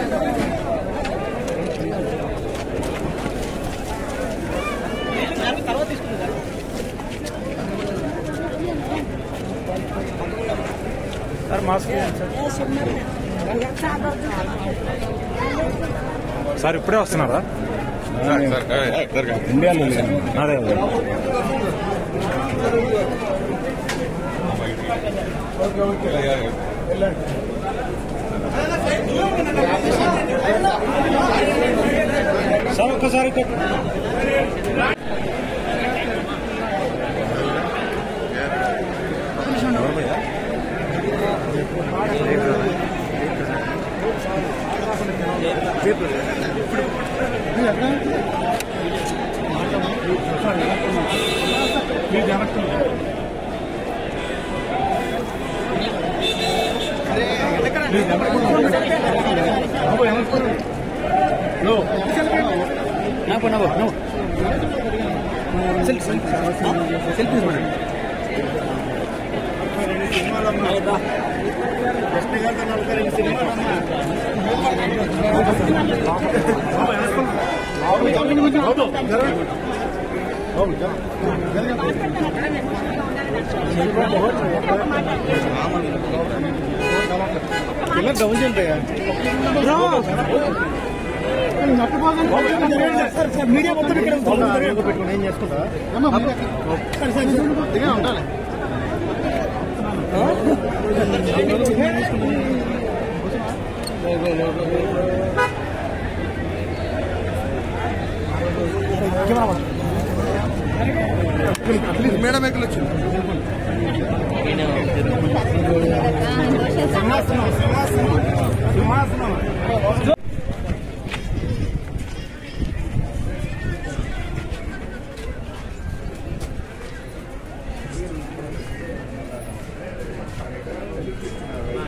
sir mask sir ఇప్పుడే వస్తున్నారా ఇండియాలో లేదు అదే అదే సార్ ఒక్కసారి ఇక్కడ మీడియా మొత్తం ఇక్కడ పెట్టుకుని ఏం చేసుకుంటా ఉండాలి మేడం ఎక్కడ వచ్చింది సింహాసనం సింహాసనం